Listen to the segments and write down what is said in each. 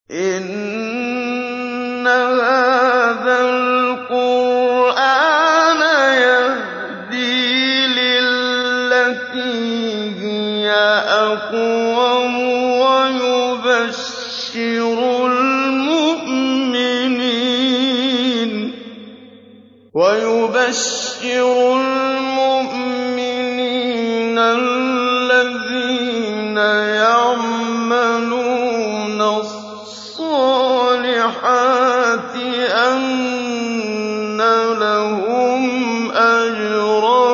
إِنَّ هَٰذَا الْقُرْآنَ يَهْدِي لِلَّتِي هِيَ أَقْوَمُ وَيُبَشِّرُ الْمُؤْمِنِينَ الَّذِينَ يَعْمَلُونَ الصَّالِحَاتِ أَنَّ لَهُمْ أَجْرًا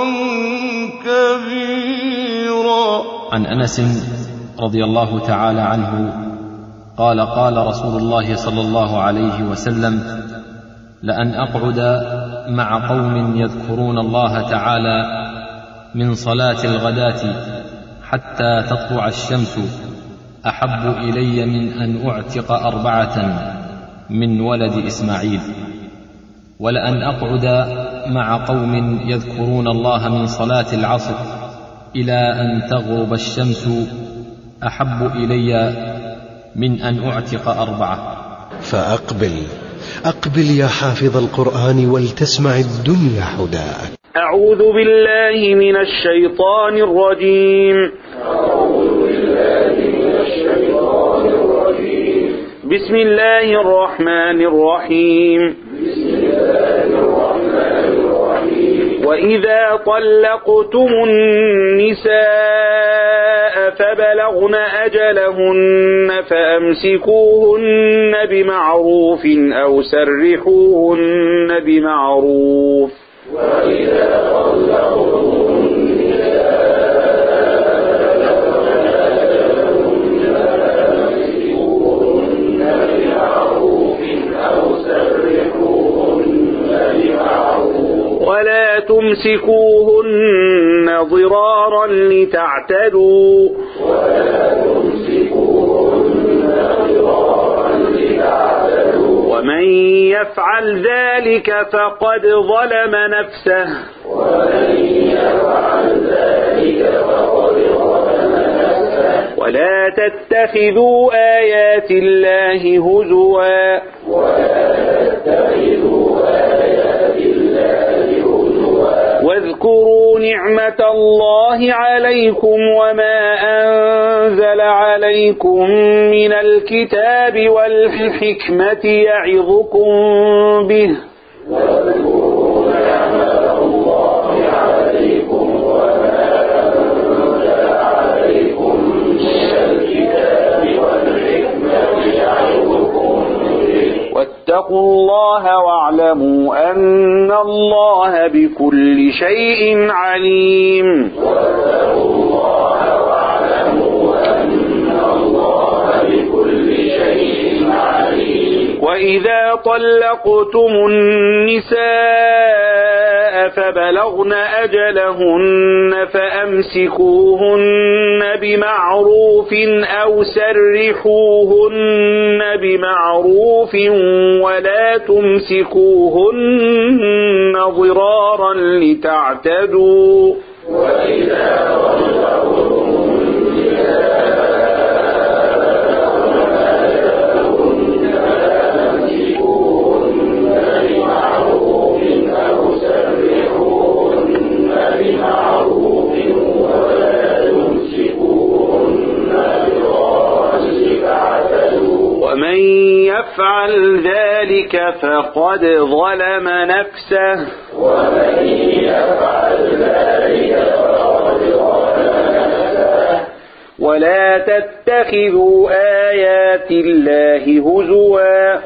كَبِيرًا عن انس رضي الله تعالى عنه قال قال رسول الله صلى الله عليه وسلم لان اقعد مع قوم يذكرون الله تعالى من صلاه الغداه حتى تطلع الشمس احب الي من ان اعتق اربعه من ولد اسماعيل ولان اقعد مع قوم يذكرون الله من صلاه العصر الى ان تغرب الشمس احب الي من ان اعتق اربعه فأقبل أقبل يا حافظ القرآن ولتسمع الدنيا حداك أعوذ بالله من الشيطان الرجيم بسم الله الرحمن الرحيم وإذا طلقتم النساء فبلغن أجلهن فأمسكوهن بمعروف أو سرحوهن بمعروف ولا تمسكوهن ضرارا لتعتدوا ومن يفعل ذلك فقد ظلم نفسه ولا تتخذوا آيات الله هزوا واذكروا نعمة الله عليكم وما أنزل عليكم من الكتاب والحكمة يعظكم به واتقوا الله واعلموا أن الله بكل شيء عليم وإذا طلقتم النساء فبلغن أجلهن فأمسكوهن بمعروف أو سرحوهن بمعروف ولا تمسكوهن ضرارا لتعتدوا ومن يفعل ذلك فقد ظلم نفسه ولا تتخذوا آيات الله هزوا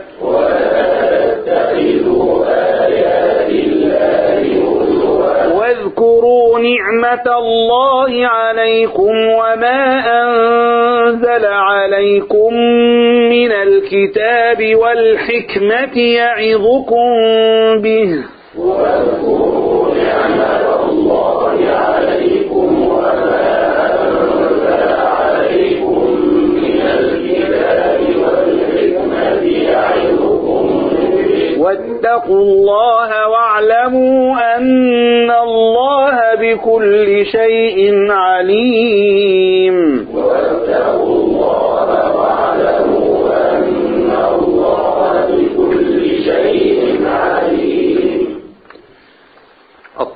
واذكروا نعمة الله عليكم وما أنزل عليكم من الكتاب والحكمة يعظكم به واتقوا الله واعلموا أن الله بكل شيء عليم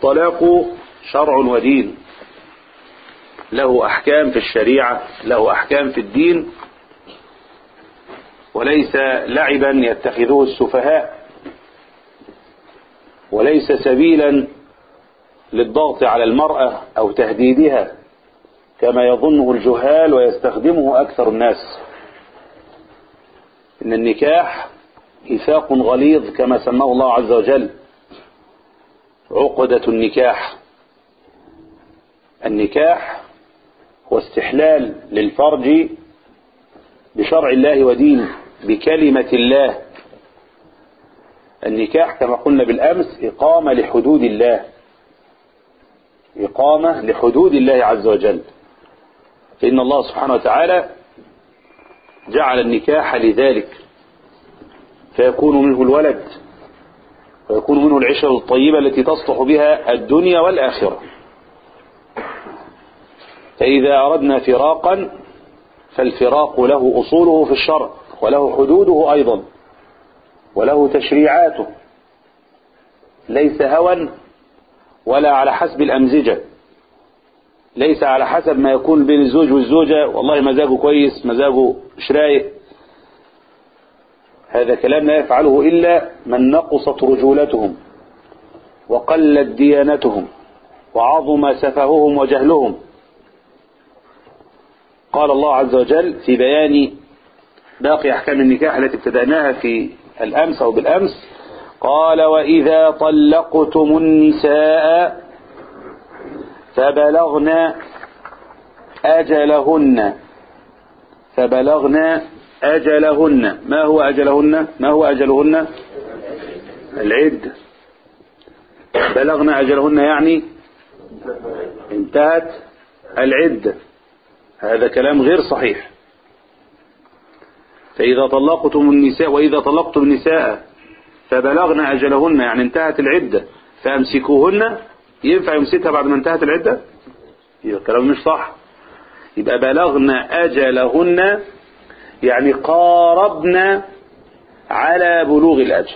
الطلاق شرع ودين له أحكام في الشريعة له أحكام في الدين وليس لعبا يتخذه السفهاء وليس سبيلا للضغط على المرأة أو تهديدها كما يظنه الجهال ويستخدمه أكثر الناس إن النكاح ميثاق غليظ كما سماه الله عز وجل عقدة النكاح النكاح هو استحلال للفرج بشرع الله ودين بكلمة الله النكاح كما قلنا بالأمس إقامة لحدود الله إقامة لحدود الله عز وجل فإن الله سبحانه وتعالى جعل النكاح لذلك فيكون منه الولد ويكون منه العشرة الطيبة التي تصلح بها الدنيا والآخرة فإذا أردنا فراقا فالفراق له أصوله في الشرع وله حدوده أيضا وله تشريعاته ليس هوى ولا على حسب الأمزجة ليس على حسب ما يكون بين الزوج والزوجة والله مزاجه كويس مزاجه مش رايق هذا كلام لا يفعله إلا من نقصت رجولتهم وقلت ديانتهم وعظم سفههم وجهلهم قال الله عز وجل في بيان باقي أحكام النكاح التي ابتدأناها في الأمس أو بالأمس قال وإذا طلقتم النساء فبلغن أجلهن فبلغن أجلهن ما هو أجلهن ما هو أجلهن العد بلغن أجلهن يعني انتهت العدة هذا كلام غير صحيح فإذا طلقتم النساء وإذا طلقتم النساء فبلغن أجلهن يعني انتهت العدة فأمسكوهن ينفع يمسكها بعد ما انتهت العدة يبقى الكلام مش صح يبقى بلغن أجلهن يعني قاربنا على بلوغ الأجل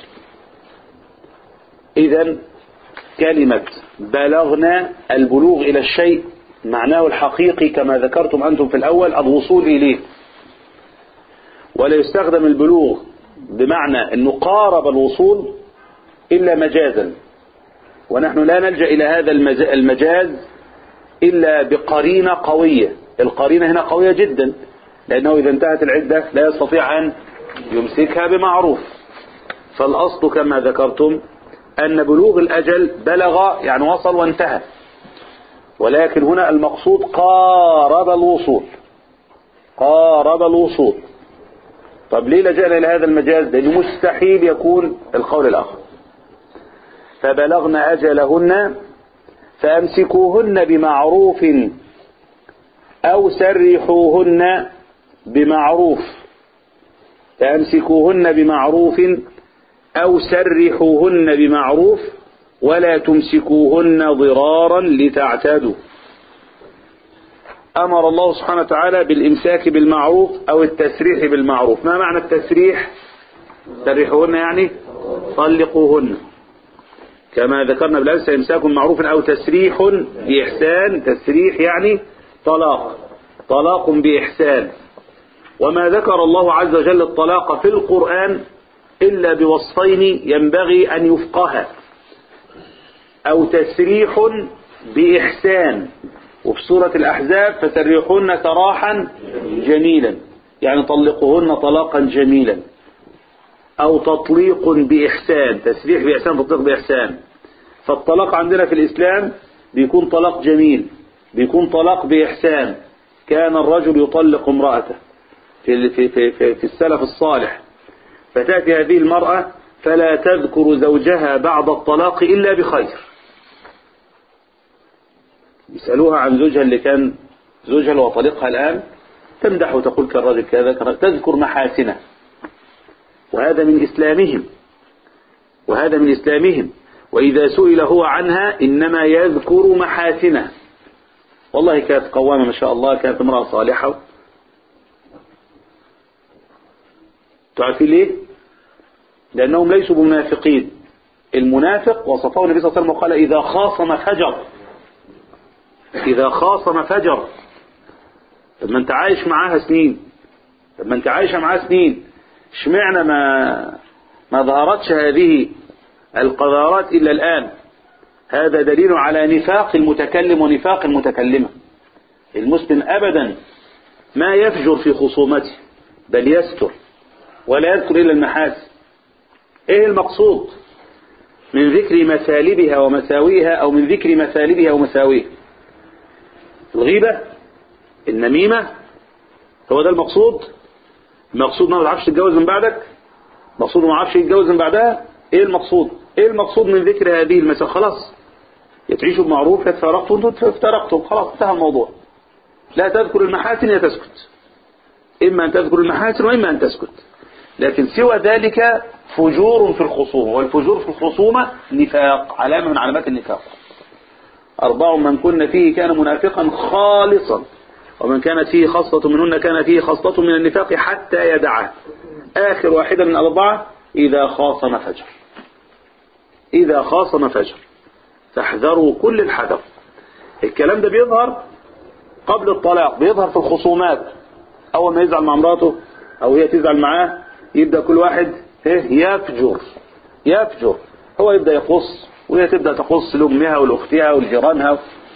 إذا كلمة بلغنا البلوغ إلى الشيء معناه الحقيقي كما ذكرتم أنتم في الأول الوصول إليه ولا يستخدم البلوغ بمعنى أنه قارب الوصول إلا مجازا ونحن لا نلجأ إلى هذا المجاز إلا بقرينة قوية القرينة هنا قوية جدا لأنه إذا انتهت العدة لا يستطيع أن يمسكها بمعروف فالأصل كما ذكرتم أن بلوغ الأجل بلغ يعني وصل وانتهى ولكن هنا المقصود قارب الوصول قارب الوصول طب ليه لجأنا إلى هذا المجاز لأنه مستحيل يكون القول الآخر فبلغن أجلهن فأمسكوهن بمعروف أو سرحوهن بمعروف فأمسكوهن بمعروف أو سرحوهن بمعروف ولا تمسكوهن ضرارا لتعتدوا أمر الله سبحانه وتعالى بالإمساك بالمعروف أو التسريح بالمعروف ما معنى التسريح سرحوهن يعني طلقوهن كما ذكرنا بالأمس إمساك معروف أو تسريح بإحسان تسريح يعني طلاق طلاق بإحسان وما ذكر الله عز وجل الطلاق في القرآن إلا بوصفين ينبغي أن يفقها أو تسريح بإحسان وفي سورة الأحزاب فسرحوهن سراحا جميلا يعني طلقوهن طلاقا جميلا أو تطليق بإحسان تسريح بإحسان تطليق بإحسان فالطلاق عندنا في الإسلام بيكون طلاق جميل بيكون طلاق بإحسان كان الرجل يطلق امرأته في, في, في, في, في السلف الصالح فتأتي هذه المرأة فلا تذكر زوجها بعد الطلاق إلا بخير يسألوها عن زوجها اللي كان زوجها اللي هو طليقها الآن تمدح وتقول كالرجل كذا تذكر محاسنه وهذا من إسلامهم وهذا من إسلامهم وإذا سئل هو عنها إنما يذكر محاسنه والله كانت قوامة ما شاء الله كانت امرأة صالحة تعرفين ليه لأنهم ليسوا بمنافقين المنافق وصفه النبي صلى الله عليه وسلم وقال إذا خاصم فجر إذا خاصم فجر طب ما أنت عايش معاها سنين طب ما أنت عايشة معاها سنين اشمعنى ما ما ظهرتش هذه القذارات إلا الآن هذا دليل على نفاق المتكلم ونفاق المتكلمة المسلم أبدا ما يفجر في خصومته بل يستر ولا يذكر إلا المحاسن إيه المقصود من ذكر مثالبها ومساويها أو من ذكر مثالبها ومساويها الغيبة النميمة هو ده المقصود المقصود ما تعرفش تتجوز من بعدك المقصود ما عرفش يتجوز من بعدها ايه المقصود ايه المقصود من ذكر هذه المسائل خلاص يا تعيشوا بمعروف يا تفارقتوا انتوا افترقتوا خلاص انتهى الموضوع لا تذكر المحاسن يا تسكت اما ان تذكر المحاسن واما ان تسكت لكن سوى ذلك فجور في الخصومة والفجور في الخصومة نفاق علامة من علامات النفاق أربع من كن فيه كان منافقا خالصا ومن كانت فيه خصلة منهن كان فيه خصلة من النفاق حتى يدعه آخر واحدة من أربعة إذا خاصم فجر إذا خاصم فجر فاحذروا كل الحذر الكلام ده بيظهر قبل الطلاق بيظهر في الخصومات أول ما يزعل مع مراته أو هي تزعل معاه يبدأ كل واحد يفجر يفجر هو يبدأ يقص وهي تبدأ تقص لأمها ولأختها ولجيرانها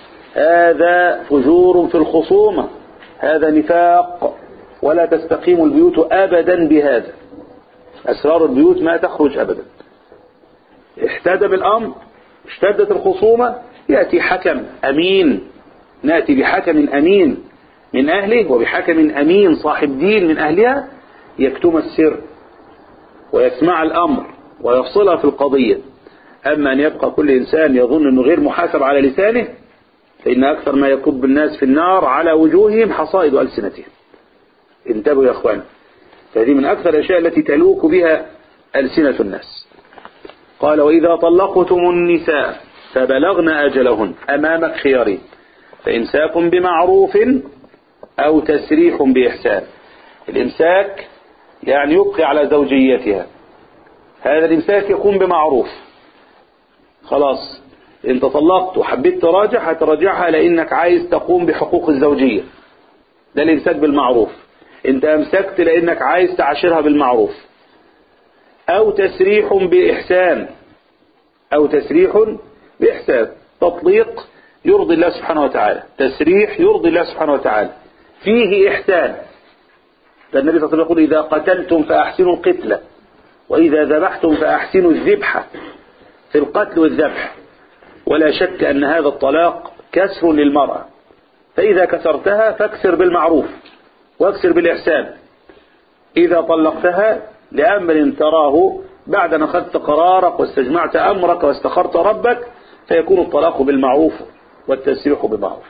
هذا فجور في الخصومة هذا نفاق ولا تستقيم البيوت أبدا بهذا أسرار البيوت ما تخرج أبدا احتدم الأمر اشتدت الخصومة يأتي حكم أمين نأتي بحكم أمين من أهله وبحكم أمين صاحب دين من أهلها يكتم السر ويسمع الأمر ويفصلها في القضية أما أن يبقى كل إنسان يظن أنه غير محاسب على لسانه فإن أكثر ما يكب الناس في النار على وجوههم حصائد ألسنتهم انتبهوا يا أخوان فهذه من أكثر الأشياء التي تلوك بها ألسنة الناس قال وإذا طلقتم النساء فبلغن أجلهن أمامك خيارين فإمساك بمعروف أو تسريح بإحسان الإمساك يعني يبقي على زوجيتها هذا الإمساك يكون بمعروف خلاص انت طلقت وحبيت تراجع هتراجعها لانك عايز تقوم بحقوق الزوجية ده الامساك بالمعروف انت امسكت لانك عايز تعاشرها بالمعروف او تسريح باحسان او تسريح باحسان تطليق يرضي الله سبحانه وتعالى تسريح يرضي الله سبحانه وتعالى فيه احسان فالنبي صلى الله عليه وسلم يقول اذا قتلتم فاحسنوا القتلة واذا ذبحتم فاحسنوا الذبحة في القتل والذبح ولا شك أن هذا الطلاق كسر للمرأة فإذا كسرتها فاكسر بالمعروف واكسر بالإحسان إذا طلقتها لأمر تراه بعد أن أخذت قرارك واستجمعت أمرك واستخرت ربك فيكون الطلاق بالمعروف والتسريح بالمعروف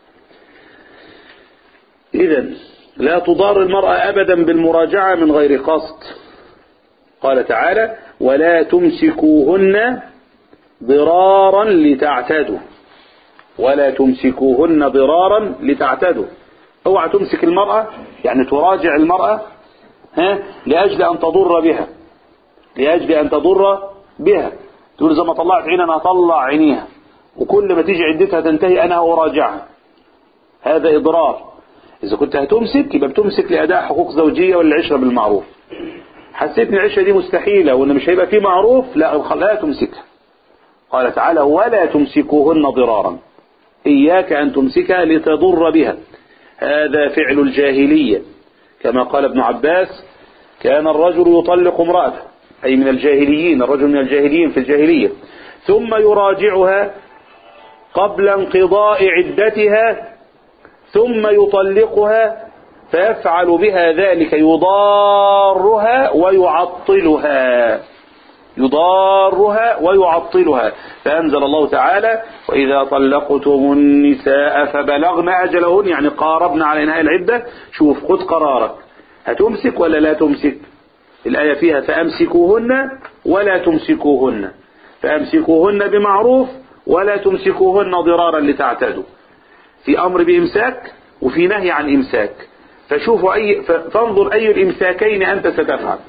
إذا لا تضار المرأة أبدا بالمراجعة من غير قصد قال تعالى ولا تمسكوهن ضرارا لتعتدوا ولا تمسكوهن ضرارا لتعتدوا اوعى تمسك المرأة يعني تراجع المرأة ها لأجل أن تضر بها لأجل أن تضر بها تقول زي ما طلعت عين أنا أطلع عينيها وكل ما تيجي عدتها تنتهي أنا أراجعها هذا إضرار إذا كنت هتمسك يبقى بتمسك لأداء حقوق زوجية ولا العشرة بالمعروف حسيت ان العشرة دي مستحيلة وان مش هيبقى فيه معروف لا لا تمسكها قال تعالى ولا تمسكوهن ضرارا إياك أن تمسكها لتضر بها هذا فعل الجاهلية كما قال ابن عباس كان الرجل يطلق امرأته أي من الجاهليين الرجل من الجاهليين في الجاهلية ثم يراجعها قبل انقضاء عدتها ثم يطلقها فيفعل بها ذلك يضارها ويعطلها يضارها ويعطلها فأنزل الله تعالى وإذا طلقتم النساء فبلغن أجلهن يعني قاربن على إنهاء العدة شوف خد قرارك هتمسك ولا لا تمسك الآية فيها فأمسكوهن ولا تمسكوهن فأمسكوهن بمعروف ولا تمسكوهن ضرارا لتعتدوا في أمر بإمساك وفي نهي عن إمساك فشوفوا أي فانظر أي الإمساكين أنت ستفعل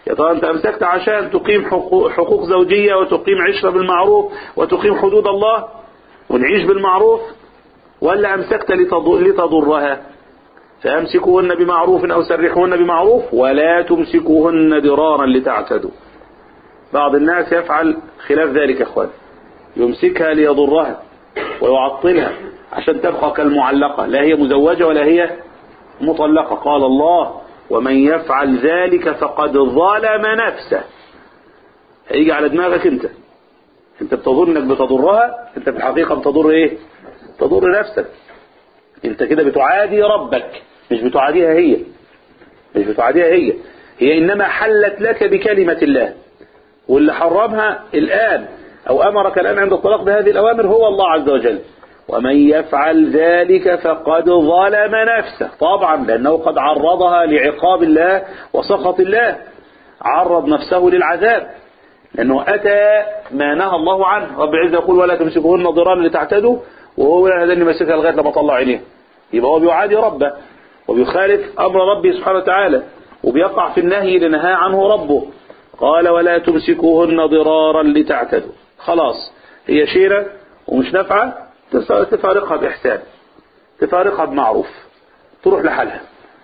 يا ترى أنت أمسكت عشان تقيم حقوق, حقوق زوجية وتقيم عشرة بالمعروف وتقيم حدود الله ونعيش بالمعروف ولا أمسكت لتضر لتضرها فأمسكوهن بمعروف أو سرحوهن بمعروف ولا تمسكوهن ضرارا لتعتدوا بعض الناس يفعل خلاف ذلك يا اخوان يمسكها ليضرها ويعطلها عشان تبقى كالمعلقة لا هي مزوجة ولا هي مطلقة قال الله ومن يفعل ذلك فقد ظلم نفسه هيجي على دماغك انت انت بتظن انك بتضرها انت في الحقيقة بتضر ايه تضر نفسك انت كده بتعادي ربك مش بتعاديها هي مش بتعاديها هي هي انما حلت لك بكلمة الله واللي حرمها الآن أو أمرك الآن عند الطلاق بهذه الأوامر هو الله عز وجل ومن يفعل ذلك فقد ظلم نفسه طبعا لأنه قد عرضها لعقاب الله وسخط الله عرض نفسه للعذاب لأنه أتى ما نهى الله عنه رب العزة يقول ولا تمسكوهن ضرارا لتعتدوا وهو هذا اللي ماسكها لغاية لما طلع عينيه يبقى هو بيعادي ربه وبيخالف أمر ربه سبحانه وتعالى وبيقع في النهي اللي نهى عنه ربه قال ولا تمسكوهن ضرارا لتعتدوا خلاص هي شيرة ومش نافعة تفارقها بإحسان تفارقها بمعروف تروح لحالها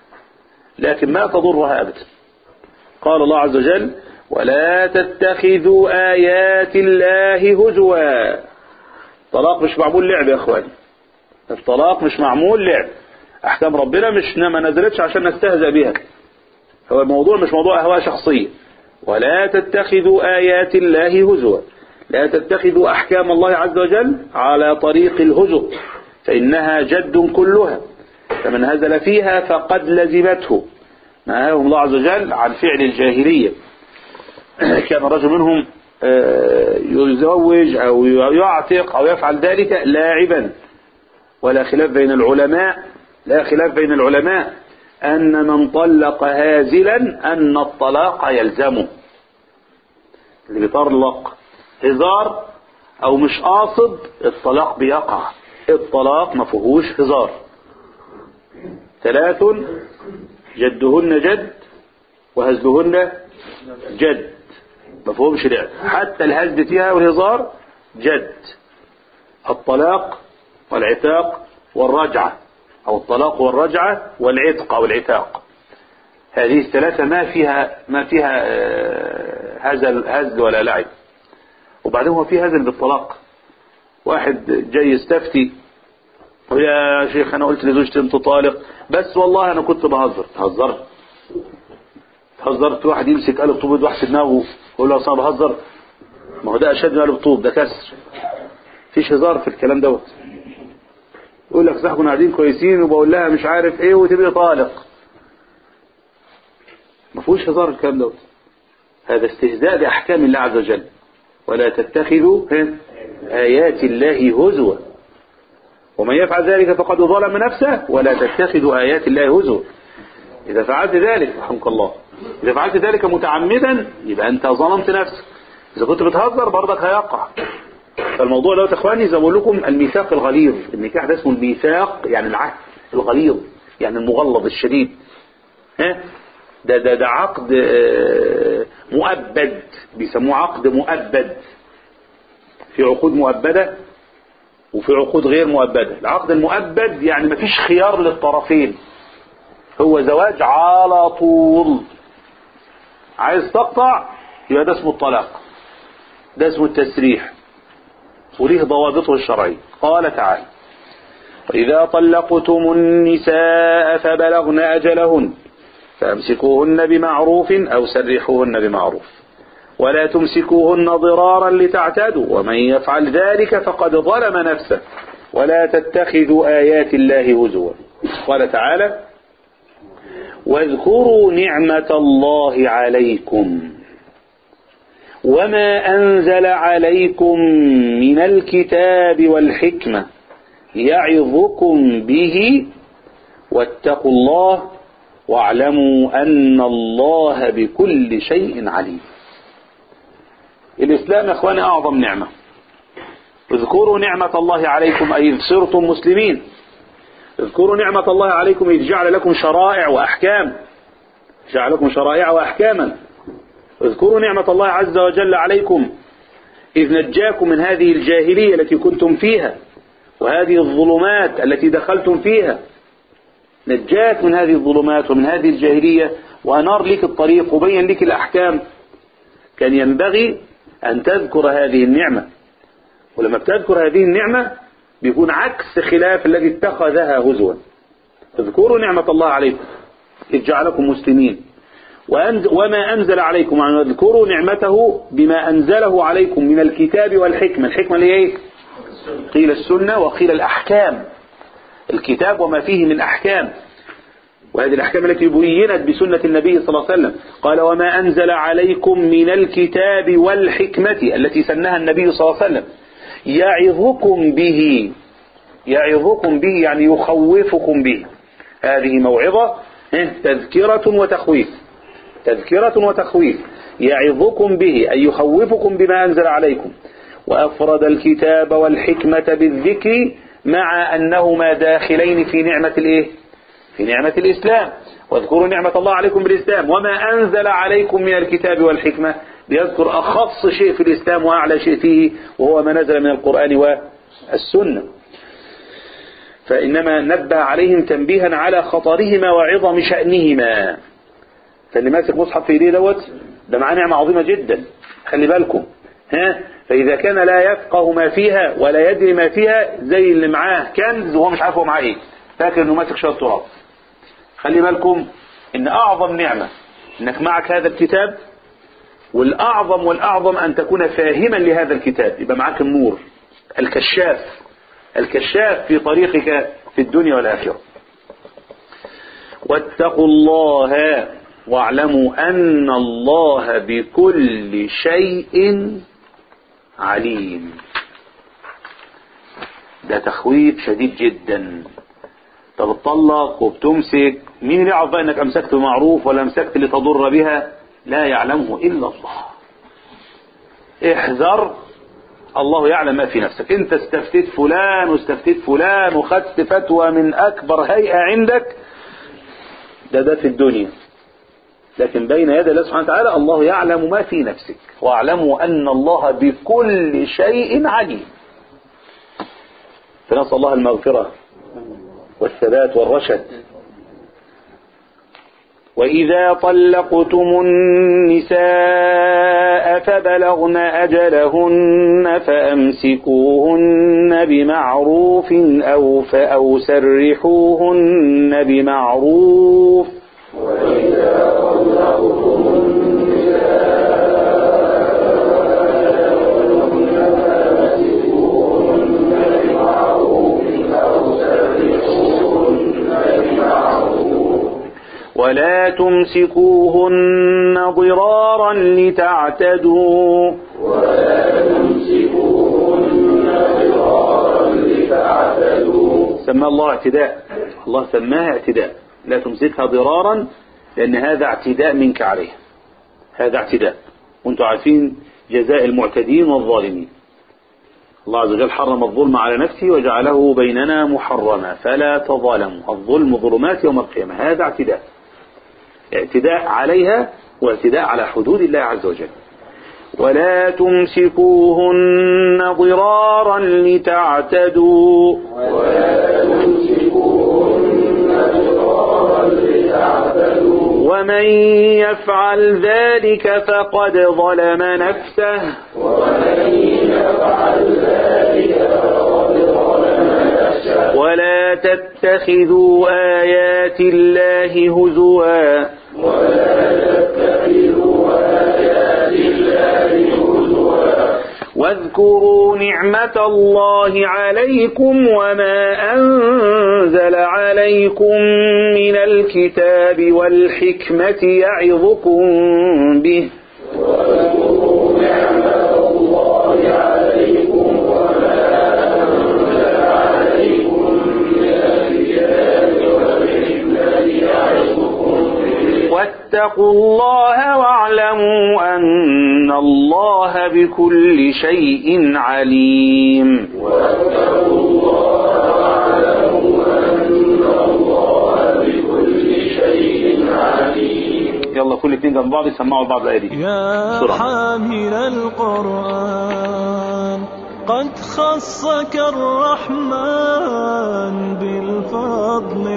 لكن ما تضرها أبدا قال الله عز وجل ولا تتخذوا آيات الله هزوا الطلاق مش معمول لعب يا اخواني الطلاق مش معمول لعب احكام ربنا مش ما نزلتش عشان نستهزأ بها هو الموضوع مش موضوع اهواء شخصيه ولا تتخذوا آيات الله هزوا لا تتخذوا أحكام الله عز وجل على طريق الهزو فإنها جد كلها فمن هزل فيها فقد لزمته نهاهم الله عز وجل عن فعل الجاهلية كان رجل منهم يزوج أو يعتق أو يفعل ذلك لاعبا ولا خلاف بين العلماء لا خلاف بين العلماء أن من طلق هازلا أن الطلاق يلزمه اللي بيطلق هزار أو مش قاصد الطلاق بيقع الطلاق ما فيهوش هزار ثلاث جدهن جد وهزلهن جد ما فيهمش لعب حتى الهزل فيها والهزار جد الطلاق والعتاق والرجعه أو الطلاق والرجعة والعتق أو العتاق هذه الثلاثة ما فيها ما فيها هزل هزل ولا لعب وبعدين هو في هزل بالطلاق واحد جاي يستفتي ويا شيخ أنا قلت لزوجتي أنت طالق بس والله أنا كنت بهزر تهزرت تهزرت واحد يمسك قلب طوب واحد في دماغه يقول له أصلا بهزر ما هو ده أشد من قلب طوب ده كسر فيش هزار في الكلام دوت يقول لك صح كنا قاعدين كويسين وبقول لها مش عارف ايه وتبقى طالق ما فيهوش هزار الكلام دوت هذا استهزاء باحكام الله عز وجل ولا تتخذوا ايات الله هزوا ومن يفعل ذلك فقد ظلم نفسه ولا تتخذوا ايات الله هزوا اذا فعلت ذلك رحمك الله اذا فعلت ذلك متعمدا يبقى انت ظلمت نفسك اذا كنت بتهزر برضك هيقع فالموضوع دوت يا اخواني زي ما بقول لكم الميثاق الغليظ النكاح ده اسمه الميثاق يعني العهد الغليظ يعني المغلظ الشديد ها ده ده ده عقد مؤبد بيسموه عقد مؤبد في عقود مؤبدة وفي عقود غير مؤبدة العقد المؤبد يعني مفيش خيار للطرفين هو زواج على طول عايز تقطع يبقى ده اسمه الطلاق ده اسمه التسريح وليه ضوابطه الشرعية قال تعالى وإذا طلقتم النساء فبلغن أجلهن فأمسكوهن بمعروف أو سرحوهن بمعروف ولا تمسكوهن ضرارا لتعتدوا ومن يفعل ذلك فقد ظلم نفسه ولا تتخذوا آيات الله هزوا قال تعالى واذكروا نعمة الله عليكم وما أنزل عليكم من الكتاب والحكمة يعظكم به واتقوا الله واعلموا أن الله بكل شيء عليم الإسلام يا أخواني أعظم نعمة اذكروا نعمة الله عليكم أي صرتم مسلمين اذكروا نعمة الله عليكم إذ جعل لكم شرائع وأحكام جعل لكم شرائع وأحكاما اذكروا نعمة الله عز وجل عليكم إذ نجاكم من هذه الجاهلية التي كنتم فيها وهذه الظلمات التي دخلتم فيها نجاك من هذه الظلمات ومن هذه الجاهلية وأنار لك الطريق وبين لك الأحكام كان ينبغي أن تذكر هذه النعمة ولما بتذكر هذه النعمة بيكون عكس خلاف الذي اتخذها هزوا اذكروا نعمة الله عليكم إذ جعلكم مسلمين وما أنزل عليكم يعني اذكروا نعمته بما أنزله عليكم من الكتاب والحكمة الحكمة اللي هي ايه قيل السنة وقيل الأحكام الكتاب وما فيه من أحكام وهذه الأحكام التي بينت بسنة النبي صلى الله عليه وسلم قال وما أنزل عليكم من الكتاب والحكمة التي سنها النبي صلى الله عليه وسلم يعظكم به يعظكم به يعني يخوفكم به هذه موعظة تذكرة وتخويف تذكرة وتخويف يعظكم به أي يخوفكم بما أنزل عليكم وأفرد الكتاب والحكمة بالذكر مع أنهما داخلين في نعمة الإيه؟ في نعمة الإسلام واذكروا نعمة الله عليكم بالإسلام وما أنزل عليكم من الكتاب والحكمة ليذكر أخص شيء في الإسلام وأعلى شيء فيه وهو ما نزل من القرآن والسنة فإنما نبه عليهم تنبيها على خطرهما وعظم شأنهما فاللي ماسك مصحف في ايديه دوت ده معاه نعمة عظيمة جدا خلي بالكم ها فإذا كان لا يفقه ما فيها ولا يدري ما فيها زي اللي معاه كنز وهو مش عارف هو معاه ايه فاكر انه ماسك شوية تراب خلي بالكم ان اعظم نعمة انك معك هذا الكتاب والاعظم والاعظم ان تكون فاهما لهذا الكتاب يبقى معك النور الكشاف الكشاف في طريقك في الدنيا والآخرة واتقوا الله واعلموا أن الله بكل شيء عليم ده تخويف شديد جدا انت بتطلق وبتمسك مين اللي يعرف بقى انك امسكت بمعروف ولا امسكت لتضر بها لا يعلمه الا الله احذر الله يعلم ما في نفسك انت استفتيت فلان واستفتيت فلان وخدت فتوى من اكبر هيئة عندك ده ده في الدنيا لكن بين يدي الله سبحانه وتعالى الله يعلم ما في نفسك واعلموا ان الله بكل شيء عليم فنسأل الله المغفرة والثبات والرشد وإذا طلقتم النساء فبلغن أجلهن فأمسكوهن بمعروف أو أو سرحوهن بمعروف وإذا طلقتم ولا تمسكوهن ضرارا لتعتدوا ولا تمسكوهن ضرارا لتعتدوا سمى الله اعتداء الله سماها اعتداء لا تمسكها ضرارا لأن هذا اعتداء منك عليها هذا اعتداء وانتم عارفين جزاء المعتدين والظالمين الله عز وجل حرم الظلم على نفسه وجعله بيننا محرما فلا تظالموا الظلم ظلمات يوم القيامة هذا اعتداء اعتداء عليها واعتداء على حدود الله عز وجل ولا تمسكوهن ضرارا لتعتدوا ولا تمسكوهن ضرارا لتعتدوا ومن يفعل ذلك فقد ظلم نفسه ومن يفعل ذلك فقد ظلم نفسه ولا تتخذوا آيات الله هزوا ولا تتخذوا آيات الله هزوا واذكروا نعمة الله عليكم وما أنزل عليكم من الكتاب والحكمة يعظكم به واذكروا نعمة الله عليكم وما أنزل عليكم من الكتاب والحكمة يعظكم به واتقوا الله واعلموا أن الله بكل شيء عليم واتقوا الله واعلموا أن الله بكل شيء عليم يلا يلا كل اتنين جنب بعض يسمعوا لبعض الآية دي يا بسرعة. حامل القرآن قد خصك الرحمن بالفضل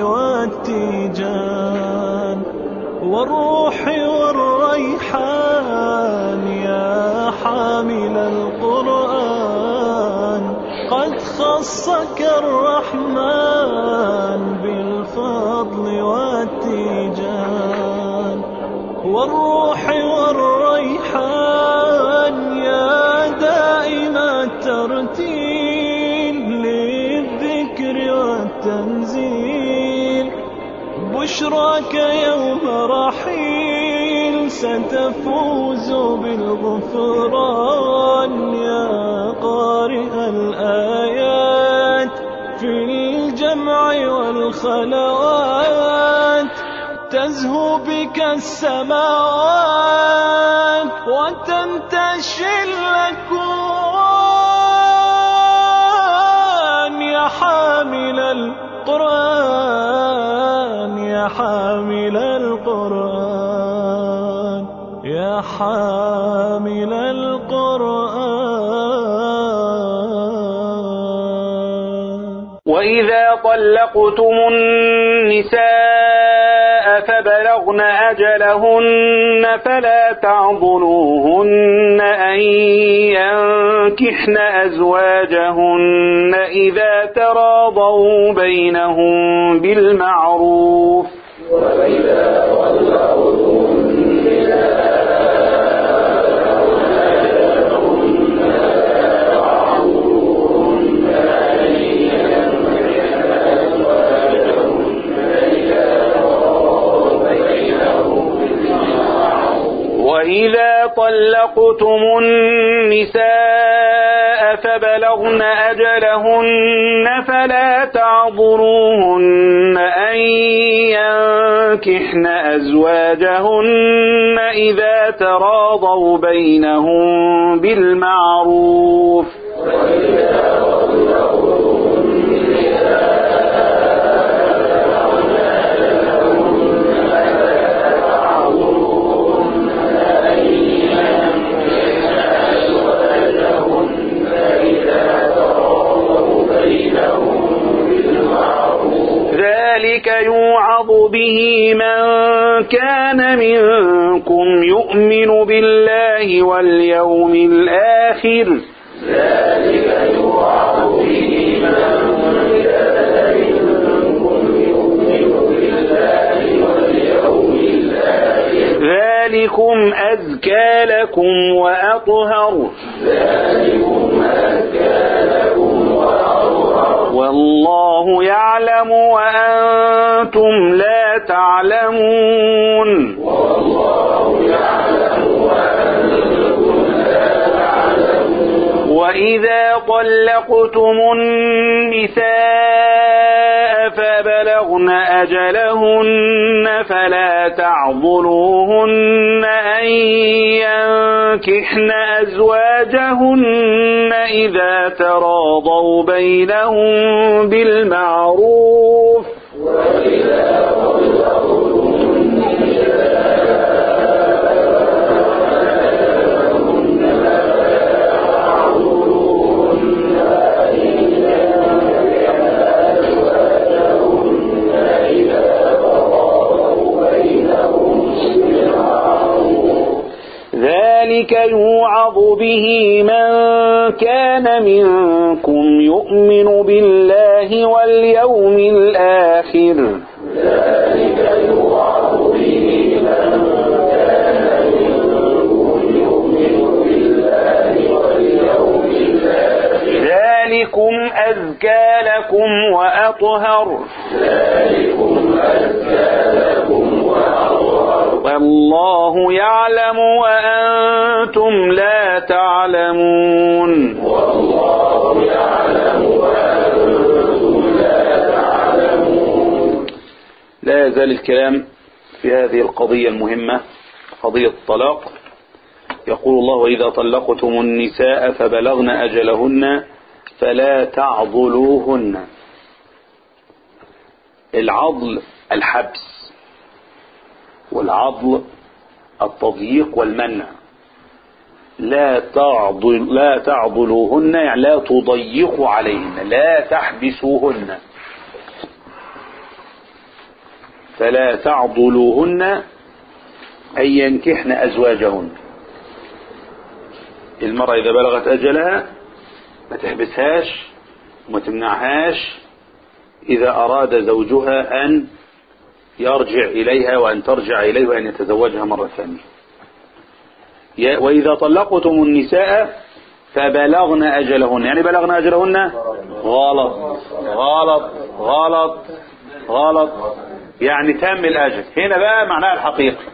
والتيجان والروح والريحان يا حامل القرآن قد خصك الرحمن بالفضل والتيجان والروح والريحان يا دائم الترتيل للذكر والتنزيل بشراك يوم رحيل ستفوز بالغفران يا قارئ الآيات في الجمع والخلوات تزهو بك السماوات وتنتشي الأكوان يا حامل القرآن يا حامل القرآن يا حامل القرآن وإذا طلقتم النساء فبلغن أجلهن فلا تعضلوهن أن ينكحن أزواجهن إذا تراضوا بينهم بالمعروف وإذا طلقتم النساء فبلغن أجلهن فلا تعضروهن أن ينكحن أزواجهن إذا تراضوا بينهم بالمعروف ذلك يوعظ به من كان منكم يؤمن بالله واليوم الآخر ذلكم أزكى لكم وأطهر والله يعلم وأنتم لا تعلمون وإذا طلقتم النساء فبلغن أجلهن فلا تعضلوهن أن ينكحن أزواجهن إذا تراضوا بينهم بالمعروف ذلك يوعظ به من كان منكم يؤمن بالله واليوم الآخر ذلكم أزكى لكم وأطهر والله يعلم وأنتم لا تعلمون لا يزال الكلام في هذه القضية المهمة قضية الطلاق يقول الله وإذا طلقتم النساء فبلغن أجلهن فلا تعضلوهن العضل الحبس والعضل التضييق والمنع لا تعضل لا تعضلوهن يعني لا تضيقوا عليهن لا تحبسوهن فلا تعضلوهن أن ينكحن أزواجهن المرأة إذا بلغت أجلها ما تحبسهاش وما تمنعهاش إذا أراد زوجها أن يرجع إليها وأن ترجع إليه وأن يتزوجها مرة ثانية يا- وإذا طلقتم النساء فبلغن أجلهن يعني بلغن أجلهن غلط غلط غلط غلط يعني تم الأجل هنا بقى معناها الحقيقي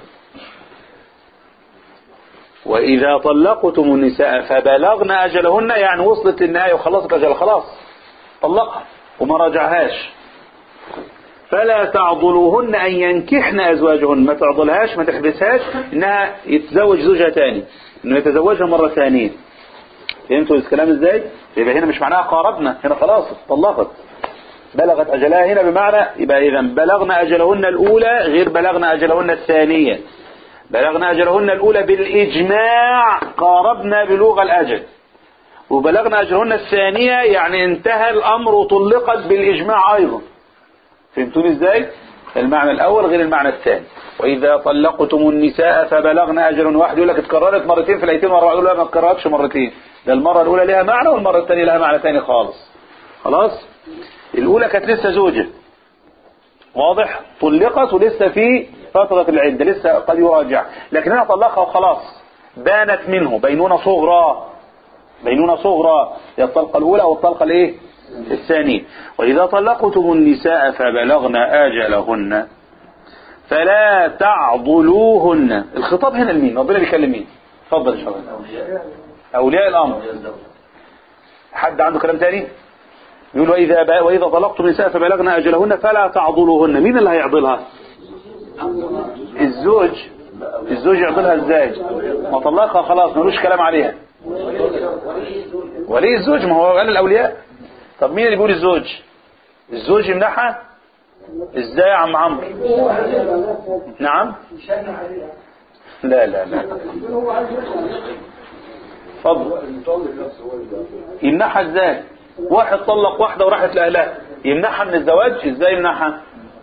وإذا طلقتم النساء فبلغن أجلهن يعني وصلت للنهاية وخلصت أجل خلاص طلقها وما رجعهاش فلا تعضلوهن أن ينكحن أزواجهن ما تعضلهاش ما تحبسهاش إنها يتزوج زوجها تاني إنه يتزوجها مرة ثانية فهمتوا الكلام إزاي؟ يبقى هنا مش معناها قاربنا هنا خلاص طلقت بلغت أجلها هنا بمعنى يبقى إذا بلغنا أجلهن الأولى غير بلغنا أجلهن الثانية بلغنا أجلهن الأولى بالإجماع قاربنا بلوغ الأجل وبلغنا أجلهن الثانية يعني انتهى الأمر وطلقت بالإجماع أيضا فهمتوني ازاي المعنى الاول غير المعنى الثاني واذا طلقتم النساء فبلغن اجل واحد يقول لك اتكررت مرتين في الايتين مره يقول لا ما اتكررتش مرتين ده المره الاولى لها معنى والمره الثانيه لها معنى ثاني خالص خلاص الاولى كانت لسه زوجه واضح طلقت ولسه في فترة العدة لسه قد يراجع لكن انا طلقها وخلاص بانت منه بينونة صغرى بينونة صغرى هي الطلقة الأولى أو الطلقة الإيه؟ الثانية وإذا طلقتم النساء فبلغن آجلهن فلا تعضلوهن الخطاب هنا لمين؟ ربنا بيكلم مين؟ اتفضل يا شباب أولياء الأمر حد عنده كلام تاني؟ يقول وإذا ب... وإذا طلقتم النساء فبلغن أجلهن فلا تعضلوهن مين اللي هيعضلها؟ الزوج الزوج يعضلها ازاي؟ ما طلقها خلاص ملوش كلام عليها ولي الزوج ما هو قال الأولياء طب مين اللي بيقول الزوج الزوج يمنحها ازاي يا عم عمرو نعم لا لا لا اتفضل يمنحها ازاي واحد طلق واحدة وراحت لأهلها يمنحها من الزواج ازاي يمنحها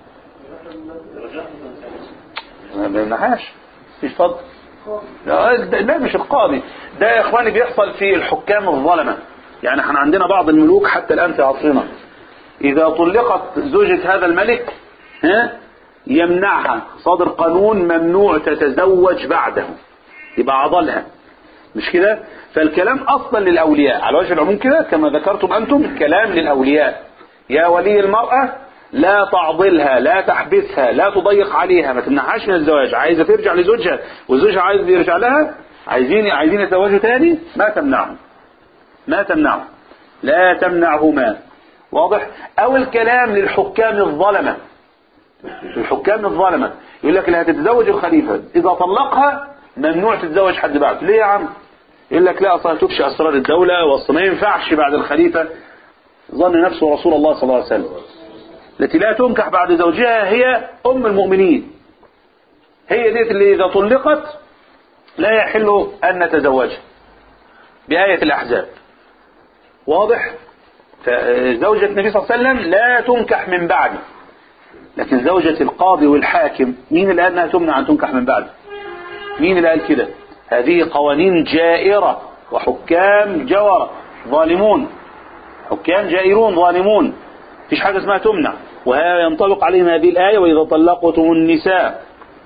ما يمنحهاش مش فضل لا ده ده مش القاضي ده يا اخواني بيحصل في الحكام الظلمه يعني احنا عندنا بعض الملوك حتى الان في عصرنا اذا طلقت زوجة هذا الملك ها يمنعها صادر قانون ممنوع تتزوج بعده يبقى عضلها مش كده فالكلام اصلا للاولياء على وجه العموم كده كما ذكرتم انتم كلام للاولياء يا ولي المرأة لا تعضلها لا تحبسها لا تضيق عليها ما تمنعهاش من الزواج عايزة ترجع لزوجها وزوجها عايز يرجع لها عايزين عايزين يتزوجوا تاني ما تمنعهم ما تمنعهم لا تمنعهما واضح او الكلام للحكام الظلمة الحكام الظلمة يقول لك اللي هتتزوج الخليفة اذا طلقها ممنوع تتزوج حد بعد ليه يا عم يقول لك لا اصلا تفشي اسرار الدولة واصلا ما ينفعش بعد الخليفة ظن نفسه رسول الله صلى الله عليه وسلم التي لا تنكح بعد زوجها هي أم المؤمنين هي ديت اللي إذا طلقت لا يحل أن نتزوجها بآية الأحزاب واضح فزوجة النبي صلى الله عليه وسلم لا تنكح من بعده لكن زوجة القاضي والحاكم مين اللي قال انها تمنع ان تنكح من بعده مين اللي قال كده هذه قوانين جائرة وحكام جورة ظالمون حكام جائرون ظالمون مفيش حاجة اسمها تمنع وهذا ينطبق عليهم هذه الآية وإذا طلقتم النساء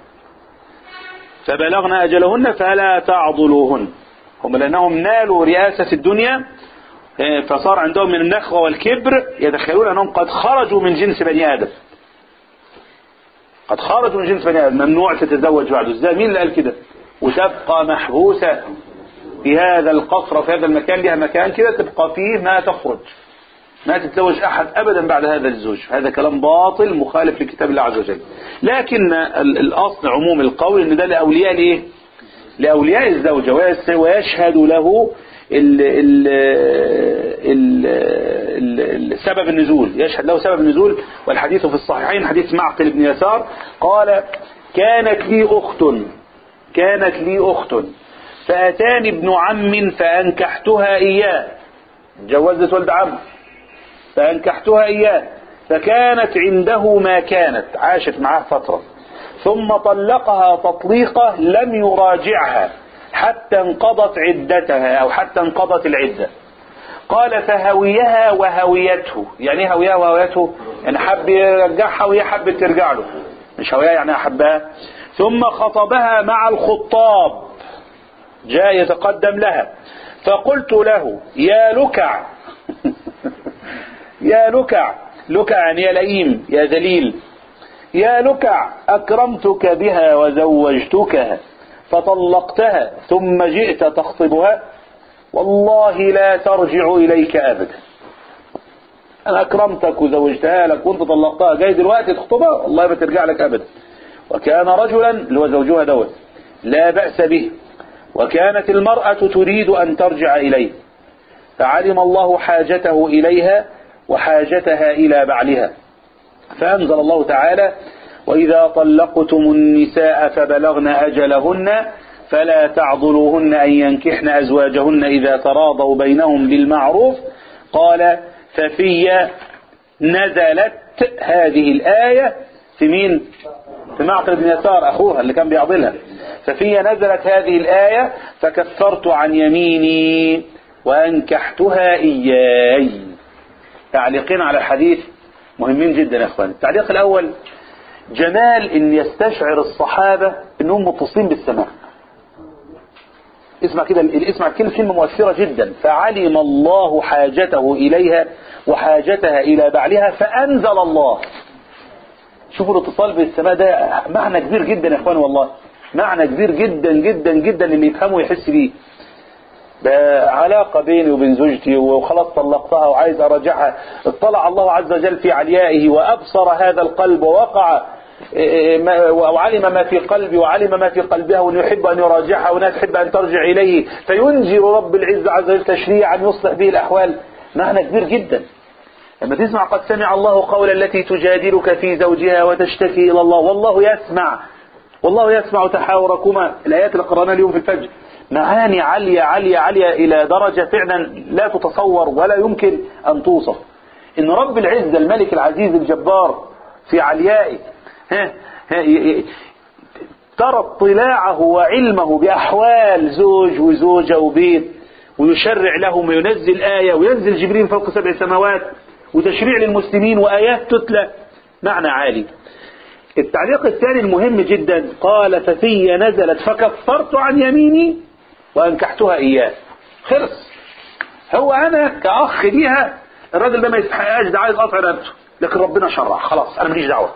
فبلغن أجلهن فلا تعضلوهن هم لأنهم نالوا رئاسة الدنيا فصار عندهم من النخوة والكبر يتخيلون أنهم قد خرجوا من جنس بني آدم قد خرجوا من جنس بني آدم ممنوع تتزوج بعده ازاي مين اللي قال كده وتبقى محبوسة في هذا القصر وفي هذا المكان لها مكان كده تبقى فيه ما تخرج ما تتزوج أحد أبدا بعد هذا الزوج هذا كلام باطل مخالف لكتاب الله عز وجل لكن الأصل عموم القول أن ده لأولياء الإيه لأولياء الزوجة ويشهد له ال ال ال ال سبب النزول يشهد له سبب النزول والحديث في الصحيحين حديث معقل بن يسار قال كانت لي أخت كانت لي أخت فأتاني ابن عم فأنكحتها إياه جوزت ولد عم فأنكحتها إياه فكانت عنده ما كانت عاشت معه فترة ثم طلقها تطليقة لم يراجعها حتى انقضت عدتها أو حتى انقضت العدة قال فهويها وهويته يعني ايه هويها وهويته يعني حب يرجعها وهي حبت ترجع له مش هويها يعني أحبها ثم خطبها مع الخطاب جاء يتقدم لها فقلت له يا لكع يا لكع لكع يعني يا لئيم يا ذليل يا لكع أكرمتك بها وزوجتكها فطلقتها ثم جئت تخطبها والله لا ترجع إليك أبدا أنا أكرمتك وزوجتها لك وانت طلقتها جاي دلوقتي تخطبها والله ما ترجع لك أبدا وكان رجلا اللي هو زوجها دوت لا بأس به وكانت المرأة تريد أن ترجع إليه فعلم الله حاجته إليها وحاجتها إلى بعلها فأنزل الله تعالى وإذا طلقتم النساء فبلغن أجلهن فلا تعضلوهن أن ينكحن أزواجهن إذا تراضوا بينهم بالمعروف قال ففي نزلت هذه الآية في مين في معقل بن يسار أخوها اللي كان بيعضلها ففي نزلت هذه الآية فكفرت عن يميني وأنكحتها إياي تعليقين على الحديث مهمين جدا يا اخوان التعليق الاول جمال ان يستشعر الصحابة انهم متصلين بالسماء اسمع كده اسمع كلمة كلمة مؤثرة جدا فعلم الله حاجته اليها وحاجتها الى بعلها فانزل الله شوفوا الاتصال بالسماء ده معنى كبير جدا يا اخوان والله معنى كبير جدا جدا جدا اللي يفهمه ويحس بيه ده علاقة بيني وبين زوجتي وخلاص طلقتها وعايز أرجعها اطلع الله عز وجل في عليائه وأبصر هذا القلب ووقع وعلم ما في قلبي وعلم ما في قلبها وأنه يحب أن يراجعها وأنها تحب أن ترجع إليه فينزل رب العزة عز وجل تشريعا يصلح به الأحوال معنى كبير جدا لما تسمع قد سمع الله قول التي تجادلك في زوجها وتشتكي إلى الله والله يسمع والله يسمع تحاوركما الآيات اللي قرأناها اليوم في الفجر معاني عالية عالية عالية إلى درجة فعلا لا تتصور ولا يمكن أن توصف إن رب العزة الملك العزيز الجبار في عليائه ها ها ترى اطلاعه وعلمه بأحوال زوج وزوجة وبيت ويشرع لهم وينزل آية وينزل جبريل فوق سبع سماوات وتشريع للمسلمين وآيات تتلى معنى عالي التعليق الثاني المهم جدا قال ففي نزلت فكفرت عن يميني وأنكحتها إياه خلص هو أنا كأخ ليها الراجل ده ما يستحقهاش ده عايز قطع رقبته لكن ربنا شرع خلاص أنا ماليش دعوة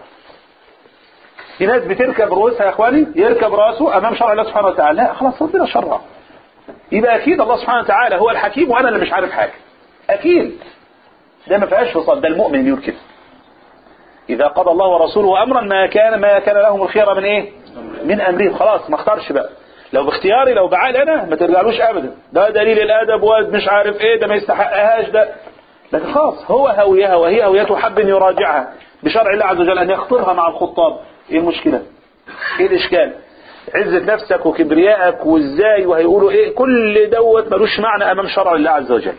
في ناس بتركب رؤوسها يا إخواني يركب رأسه أمام شرع الله سبحانه وتعالى لا خلاص ربنا شرع يبقى أكيد الله سبحانه وتعالى هو الحكيم وأنا اللي مش عارف حاجة أكيد ده ما فيهاش فصال ده المؤمن يقول كده إذا قضى الله ورسوله أمرا ما كان ما كان لهم الخيرة من إيه من أمرهم خلاص ما اختارش بقى لو باختياري لو بعقل أنا ما ترجعلوش أبدا ده دليل الأدب ومش عارف إيه ده ما يستحقهاش ده لكن خلاص هو هويها وهي هويته حب أن يراجعها بشرع الله عز وجل أن يخطرها مع الخطاب إيه المشكلة إيه الإشكال عزة نفسك وكبريائك وإزاي وهيقولوا إيه كل دوت ملوش معنى أمام شرع الله عز وجل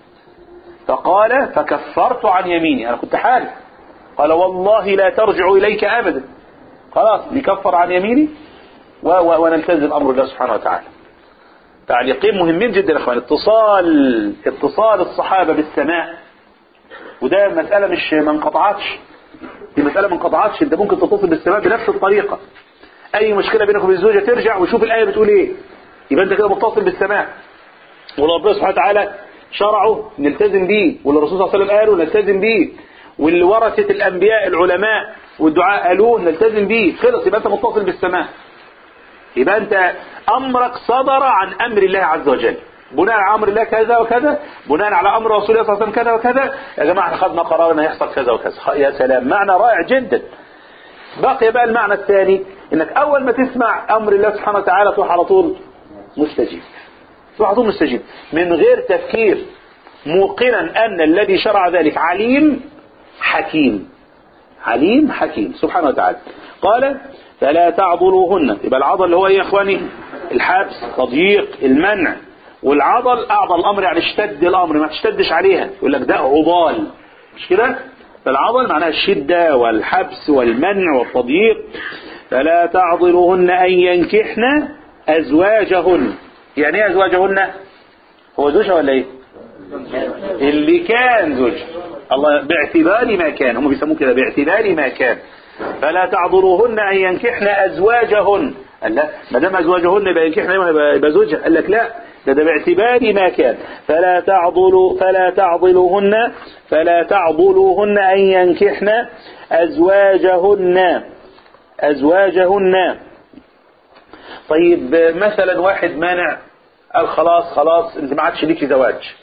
فقال فكفرت عن يميني أنا كنت حالف قال والله لا ترجع إليك أبدا خلاص نكفر عن يميني و و ونلتزم أمر الله سبحانه وتعالى تعليقين مهمين جدا يا اخوان اتصال اتصال الصحابة بالسماء وده مسألة مش ما انقطعتش دي مسألة ما انقطعتش انت ممكن تتصل بالسماء بنفس الطريقة اي مشكلة بينك وبين الزوجة ترجع وشوف الآية بتقول ايه يبقى انت كده متصل بالسماء وربنا سبحانه وتعالى شرعه نلتزم بيه واللي الرسول صلى الله عليه وسلم قاله نلتزم بيه واللي ورثة الأنبياء العلماء والدعاء قالوه نلتزم بيه خلص يبقى أنت متصل بالسماء يبقى أنت أمرك صدر عن أمر الله عز وجل بناء على أمر الله كذا وكذا بناء على أمر رسول الله صلى الله عليه وسلم كذا وكذا يا جماعة احنا خدنا قرارنا يحصل كذا وكذا يا سلام معنى رائع جدا بقي بقى المعنى الثاني انك اول ما تسمع امر الله سبحانه وتعالى تروح على طول مستجيب تروح على طول مستجيب من غير تفكير موقنا ان الذي شرع ذلك عليم حكيم عليم حكيم سبحانه وتعالى قال فلا تعضلوهن يبقى العضل اللي هو ايه يا اخواني الحبس تضييق المنع والعضل اعضل الامر يعني اشتد الامر ما تشتدش عليها يقول لك ده عضال مش كده فالعضل معناها الشدة والحبس والمنع والتضييق فلا تعضلوهن أن ينكحن أزواجهن يعني ايه أزواجهن هو زوجها ولا ايه اللي كان زوجها الله باعتبار ما كان هم بيسموه كده باعتبار ما كان فلا تعضلوهن أن ينكحن أزواجهن قال لا ما دام أزواجهن يبقى ينكحن يبقى يبقى زوجها قال لك لا ده ده باعتبار ما كان فلا تعضلوا فلا تعضلوهن فلا تعضلوهن أن ينكحن أزواجهن أزواجهن طيب مثلا واحد مانع قال خلاص خلاص انت ما عادش ليكي زواج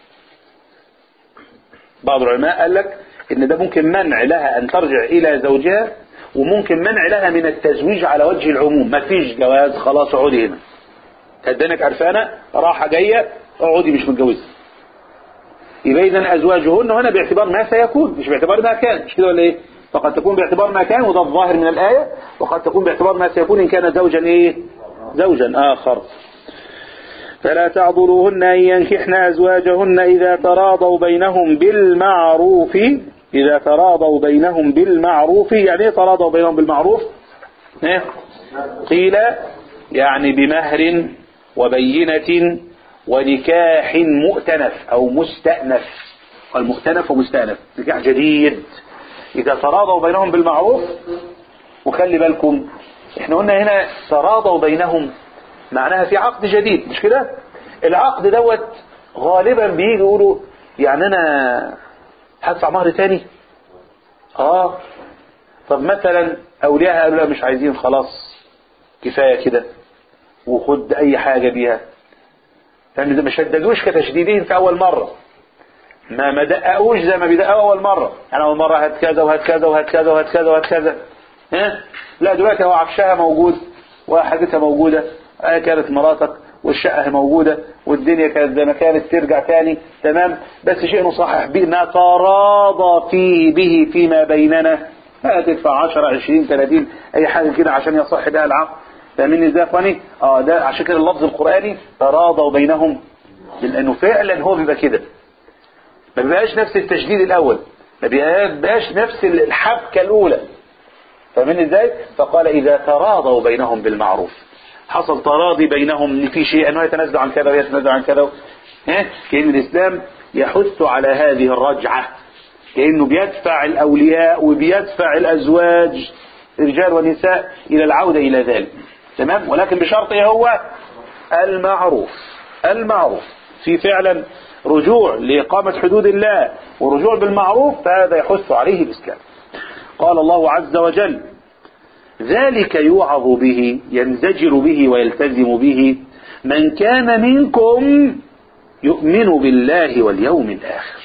بعض العلماء قال لك ان ده ممكن منع لها ان ترجع الى زوجها وممكن منع لها من التزويج على وجه العموم ما فيش جواز خلاص اقعدي هنا تدنك عرفانة راحة جاية اقعدي مش متجوزة يبقى اذا ازواجهن هنا باعتبار ما سيكون مش باعتبار ما كان مش كده ولا ايه فقد تكون باعتبار ما كان وده الظاهر من الآية وقد تكون باعتبار ما سيكون إن كان زوجا إيه زوجا آخر فلا تعضلوهن أن ينكحن أزواجهن إذا تراضوا بينهم بالمعروف إذا تراضوا بينهم بالمعروف يعني إيه تراضوا بينهم بالمعروف إيه؟ قيل يعني بمهر وبينة ونكاح مؤتنف أو مستأنف المؤتنف ومستأنف نكاح جديد إذا تراضوا بينهم بالمعروف وخلي بالكم احنا قلنا هنا تراضوا بينهم معناها في عقد جديد مش كده العقد دوت غالبا بيجي يقولوا يعني انا هدفع مهر تاني اه طب مثلا اولياء قالوا لا مش عايزين خلاص كفايه كده وخد اي حاجه بيها لان ما شددوش كتشديدهم في اول مره ما ما دققوش زي ما بيدققوا اول مره يعني اول مره هات كذا وهات كذا وهات كذا وهات كذا وهات كذا ها لا دلوقتي هو عفشها موجود وحاجتها موجوده آه كانت مراتك والشقه موجوده والدنيا كانت زي ما كانت ترجع تاني تمام بس شيء نصحح به نتراضى فيه به فيما بيننا هتدفع 10 20 30 اي حاجه كده عشان يصح ده العقد فاهمين ازاي يا اخواني اه ده عشان كده اللفظ القراني تراضوا بينهم لانه فعلا هو بيبقى كده ما بيبقاش نفس التشديد الاول ما بيبقاش نفس الحبكه الاولى فاهمين ازاي فقال اذا تراضوا بينهم بالمعروف حصل تراضي بينهم ان في شيء انه يتنازل عن كذا ويتنازل عن كذا ها كان الاسلام يحث على هذه الرجعه كانه بيدفع الاولياء وبيدفع الازواج رجال ونساء الى العوده الى ذلك تمام ولكن بشرط ايه هو المعروف المعروف في فعلا رجوع لإقامة حدود الله ورجوع بالمعروف فهذا يحث عليه الإسلام قال الله عز وجل ذلك يوعظ به ينزجر به ويلتزم به من كان منكم يؤمن بالله واليوم الآخر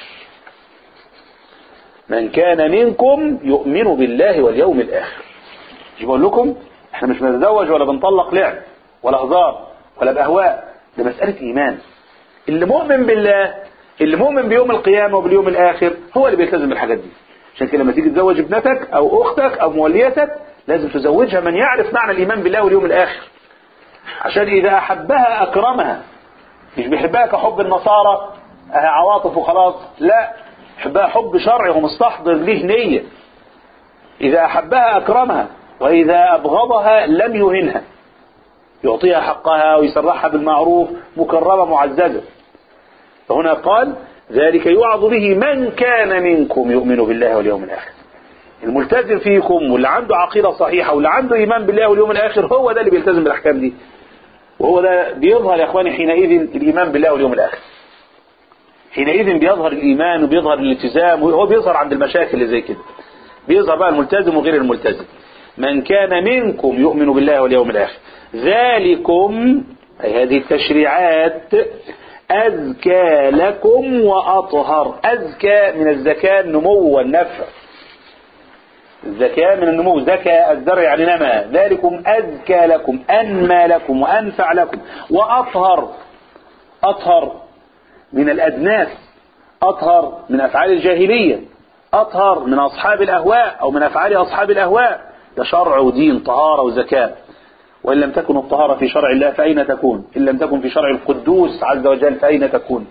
من كان منكم يؤمن بالله واليوم الآخر مش بقول لكم احنا مش بنتزوج ولا بنطلق لعب ولا هزار ولا بأهواء ده مسألة إيمان اللي مؤمن بالله اللي مؤمن بيوم القيامة وباليوم الآخر هو اللي بيلتزم بالحاجات دي عشان كده لما تيجي تزوج ابنتك أو أختك أو موليتك لازم تزوجها من يعرف معنى الإيمان بالله واليوم الآخر عشان إذا أحبها أكرمها مش بيحبها كحب النصارى عواطف وخلاص لا يحبها حب شرعي ومستحضر ليه نية إذا أحبها أكرمها وإذا أبغضها لم يهنها يعطيها حقها ويسرحها بالمعروف مكرمة معززة فهنا قال ذلك يوعظ به من كان منكم يؤمن بالله واليوم الآخر الملتزم فيكم واللي عنده عقيدة صحيحة واللي عنده إيمان بالله واليوم الآخر هو ده اللي بيلتزم بالأحكام دي وهو ده بيظهر يا إخواني حينئذ الإيمان بالله واليوم الآخر حينئذ بيظهر الإيمان وبيظهر الالتزام وهو بيظهر عند المشاكل اللي زي كده بيظهر بقى الملتزم وغير الملتزم من كان منكم يؤمن بالله واليوم الآخر ذلكم أي هذه التشريعات أزكى لكم وأطهر أزكى من الزكاة النمو والنفع الزكاة من النمو زكاة الزرع يعني نما ذلكم أزكى لكم أنمى لكم وأنفع لكم وأطهر أطهر من الأدناس أطهر من أفعال الجاهلية أطهر من أصحاب الأهواء أو من أفعال أصحاب الأهواء ده شرع ودين طهارة وزكاة وإن لم تكن الطهارة في شرع الله فأين تكون إن لم تكن في شرع القدوس عز وجل فأين تكون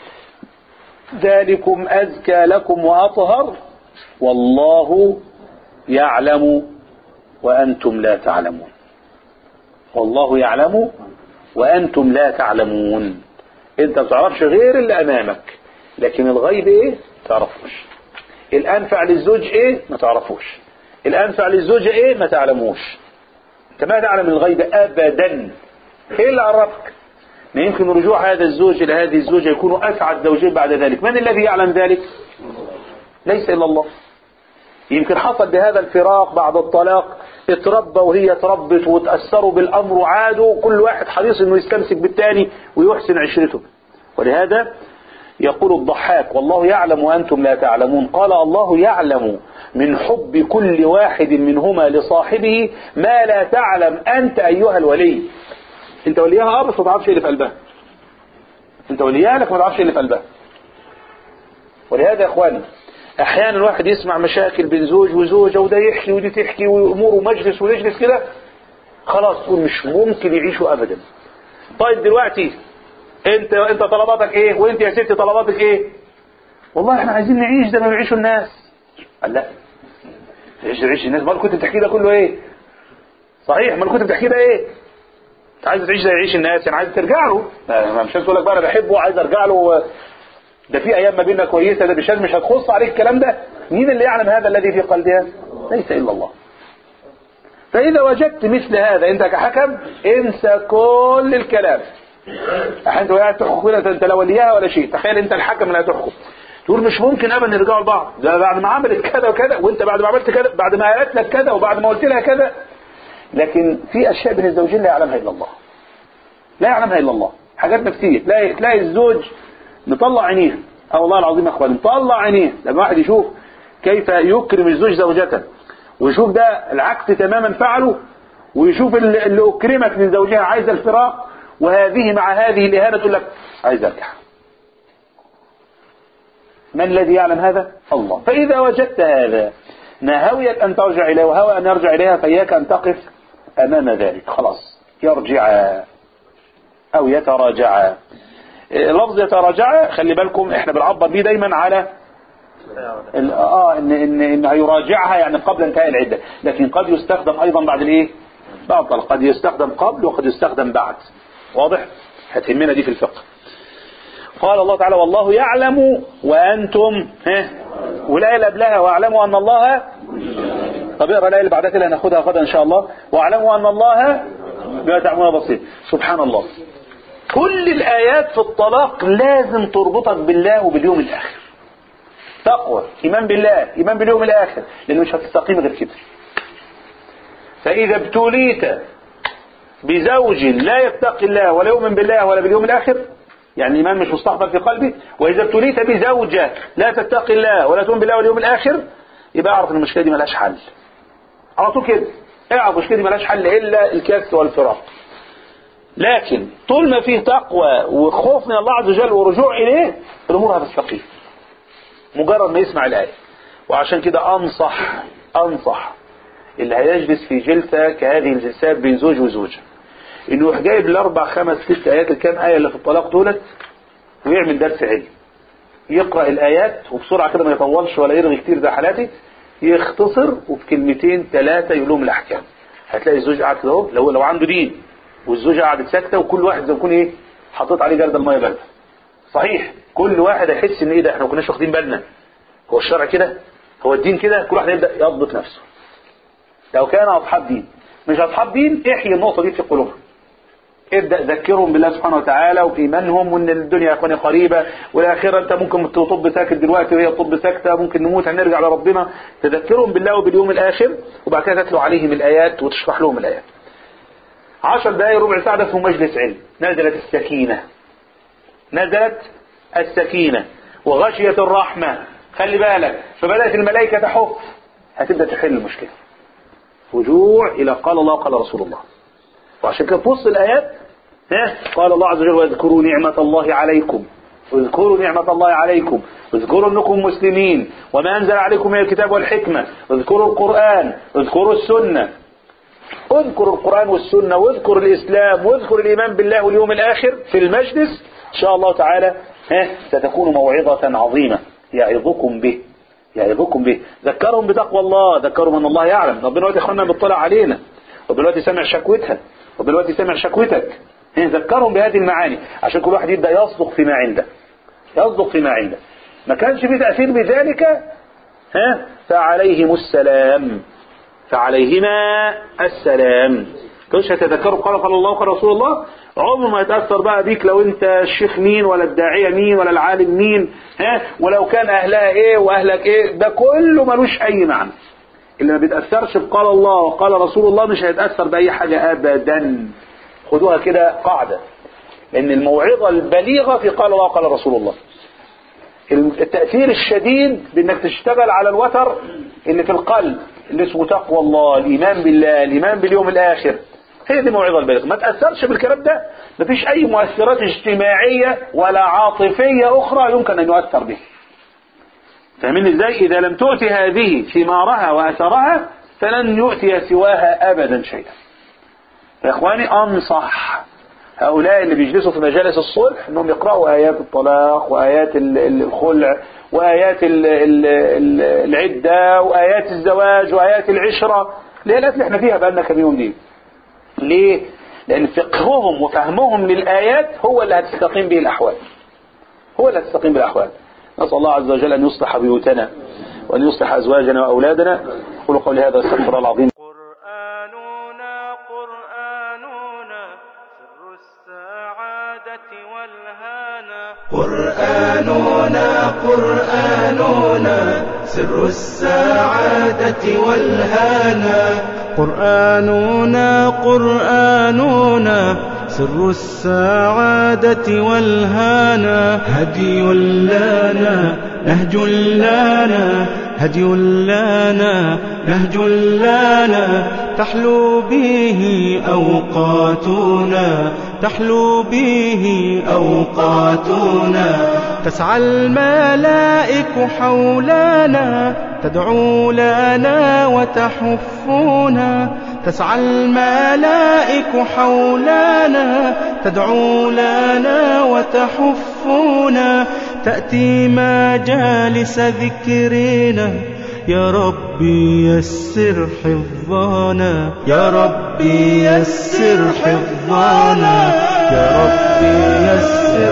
ذلكم أزكى لكم وأطهر والله يعلم وأنتم لا تعلمون والله يعلم وأنتم لا تعلمون أنت ما تعرفش غير اللي أمامك لكن الغيب إيه تعرفوش الأنفع للزوج إيه ما تعرفوش الأنفع للزوجة إيه ما تعلموش أنت ما تعلم الغيب أبدا إيه اللي عرفك ما يمكن رجوع هذا الزوج إلى هذه الزوجة يكون أسعد زوجين بعد ذلك من الذي يعلم ذلك ليس إلا الله يمكن حصل بهذا الفراق بعد الطلاق اتربى وهي تربت وتأثروا بالأمر وعادوا كل واحد حريص انه يستمسك بالتاني ويحسن عشرته ولهذا يقول الضحاك والله يعلم وأنتم لا تعلمون قال الله يعلم من حب كل واحد منهما لصاحبه ما لا تعلم أنت أيها الولي انت وليها اه بس ما تعرفش ايه اللي في قلبها انت وليها لك ما تعرفش ايه اللي في قلبها ولهذا يا اخواني احيانا الواحد يسمع مشاكل بين زوج وزوجه وده يحكي ودي تحكي وامور ومجلس ويجلس كده خلاص تقول مش ممكن يعيشوا ابدا طيب دلوقتي انت انت طلباتك ايه وانت يا ستي طلباتك ايه والله احنا عايزين نعيش زي ما بيعيشوا الناس قال لا تعيش تعيش الناس امال كنت بتحكي ده كله ايه صحيح امال كنت بتحكي ده ايه انت عايز تعيش زي يعيش الناس يعني عايز ترجع له ما مش تقول لك بقى انا بحبه وعايز ارجع له ده في ايام ما بيننا كويسه ده مش مش هتخص عليك الكلام ده مين اللي يعلم هذا الذي في قلبها ليس الا الله فاذا وجدت مثل هذا انت كحكم انسى كل الكلام انت قاعد تحكم كده انت لا وليها ولا شيء تخيل انت الحكم اللي هتحكم تقول مش ممكن ابدا نرجعوا لبعض ده بعد ما عملت كذا وكذا وانت بعد ما عملت كذا بعد ما قالت لك كذا وبعد ما قلت لها كذا لكن في اشياء بين الزوجين لا يعلمها الا الله لا يعلمها الا الله حاجات نفسيه تلاقي تلاقي الزوج مطلع عينيه اه والله العظيم يا اخوان مطلع عينيه لما واحد يشوف كيف يكرم الزوج زوجته ويشوف ده العكس تماما فعله ويشوف اللي اللي اكرمت من زوجها عايز الفراق وهذه مع هذه الاهانه تقول لك عايز ارجع من الذي يعلم هذا الله فاذا وجدت هذا نهوية أن ترجع إليه وهوى أن يرجع إليها فإياك أن تقف أمام ذلك خلاص يرجع أو يتراجع لفظ يتراجع خلي بالكم احنا بنعبر بيه دايما على ال- اه ان ان ان هيراجعها يعني قبل انتهاء العده لكن قد يستخدم ايضا بعد الايه بعد الطلاق. قد يستخدم قبل وقد يستخدم بعد واضح هتهمنا دي في الفقه قال الله تعالى والله يعلم وانتم ها والايه اللي قبلها واعلموا ان الله طب اقرا الايه اللي بعدها كده هناخدها غدا ان شاء الله واعلموا ان الله بما تعملون بصير سبحان الله كل الآيات في الطلاق لازم تربطك بالله وباليوم الآخر تقوى إيمان بالله إيمان باليوم الآخر لأنه مش هتستقيم غير كده فإذا ابتليت بزوج لا يتقي الله ولا يؤمن بالله ولا باليوم الآخر يعني الإيمان مش مستحضر في قلبي وإذا ابتليت بزوجة لا تتقي الله ولا تؤمن بالله واليوم الآخر يبقى اعرف ان المشكلة دي ملهاش حل على طول كده اعرف المشكلة دي ملهاش حل إلا الكاس والفراق لكن طول ما فيه تقوى وخوف من الله عز وجل ورجوع إليه الأمور هتستقيم مجرد ما يسمع الآية وعشان كده أنصح أنصح اللي هيجلس في جلسة كهذه الجلسات بين زوج وزوجة إنه يروح جايب الأربع خمس ست آيات الكام آية اللي في الطلاق دولت ويعمل درس علم يقرأ الآيات وبسرعة كده ما يطولش ولا يرغي كتير زي حالاتي يختصر وفي كلمتين ثلاثة يقول لهم الأحكام هتلاقي الزوج قاعد كده اهو لو لو عنده دين والزوجة قاعدة ساكتة وكل واحد زي ما يكون ايه حطيت عليه جردل المية باردة صحيح كل واحد هيحس ان ايه ده احنا ما كناش واخدين بالنا هو الشرع كده هو الدين كده كل واحد يبدا يضبط نفسه لو كان اصحاب دين مش اصحاب دين احيي النقطة دي في قلوبهم ابدا ذكرهم بالله سبحانه وتعالى وفي ايمانهم وان الدنيا يا اخواني قريبه والاخره انت ممكن تطب ساكت دلوقتي وهي تطب ساكته ممكن نموت هنرجع لربنا تذكرهم بالله وباليوم الاخر وبعد كده تتلو عليهم الايات وتشرح لهم الايات عشر دقايق ربع ساعة ده اسمه مجلس علم نزلت السكينة نزلت السكينة وغشية الرحمة خلي بالك فبدأت الملائكة تحف هتبدأ تحل المشكلة رجوع إلى قال الله قال رسول الله وعشان كده في وسط الآيات ها قال الله عز وجل واذكروا نعمة الله عليكم اذكروا نعمة الله عليكم اذكروا انكم مسلمين وما انزل عليكم من الكتاب والحكمة اذكروا القرآن اذكروا السنة اذكروا القرآن والسنة واذكر الاسلام واذكر الايمان بالله واليوم الاخر في المجلس ان شاء الله تعالى ها ستكون موعظة عظيمة يعظكم به يعظكم به ذكرهم بتقوى الله ذكرهم ان الله يعلم ربنا دلوقتي اخوانا بيطلع علينا ربنا دلوقتي سامع شكوتها ربنا دلوقتي سامع شكوتك ها، ذكرهم بهذه المعاني عشان كل واحد يبدا يصدق فيما عنده يصدق فيما عنده ما كانش في تاثير بذلك ها فعليهم السلام فعليهما السلام كنتش هتذكروا قال قال الله قال رسول الله عمره ما يتأثر بقى بيك لو انت الشيخ مين ولا الداعية مين ولا العالم مين ها ولو كان اهلها ايه واهلك ايه ده كله ملوش اي معنى اللي ما بيتأثرش بقال الله وقال رسول الله مش هيتأثر بأي حاجة أبدا خدوها كده قاعدة لأن الموعظة البليغة في قال الله وقال رسول الله التأثير الشديد بأنك تشتغل على الوتر اللي في القلب اللي اسمه تقوى الله الإيمان بالله الإيمان باليوم الآخر هي دي موعظة البليغة ما تأثرش بالكلام ده مفيش أي مؤثرات اجتماعية ولا عاطفية أخرى يمكن أن يؤثر به فاهمين ازاي إذا لم تؤتي هذه ثمارها وأثرها فلن يؤتي سواها أبدا شيئا يا إخواني أنصح هؤلاء اللي بيجلسوا في مجالس الصلح انهم يقرأوا آيات الطلاق وآيات ال- ال- الخلع وآيات ال- ال- ال- العدة وآيات الزواج وآيات العشرة ليه الآيات اللي احنا فيها بقالنا كم يوم دي ليه؟ لأن فقههم وفهمهم للآيات هو اللي هتستقيم به الأحوال هو اللي هتستقيم به الأحوال نسأل الله عز وجل أن يصلح بيوتنا وأن يصلح أزواجنا وأولادنا أقول قولي هذا استغفر الله العظيم قرآننا قرآننا سر السعادة والهانا قرآننا قرآننا سر السعادة والهانا قرآننا قرآننا سر السعادة والهانا هدي لنا نهج لنا هدي لنا نهج لنا تحلو به أوقاتنا تحلو به أوقاتنا تسعى الملائك حولنا تدعو لنا وتحفنا تسعى الملائك حولنا تدعو لنا وتحفنا تأتي مجالس ذكرنا يا ربي يسر حفظنا يا ربي يسر حفظنا يا ربي يسر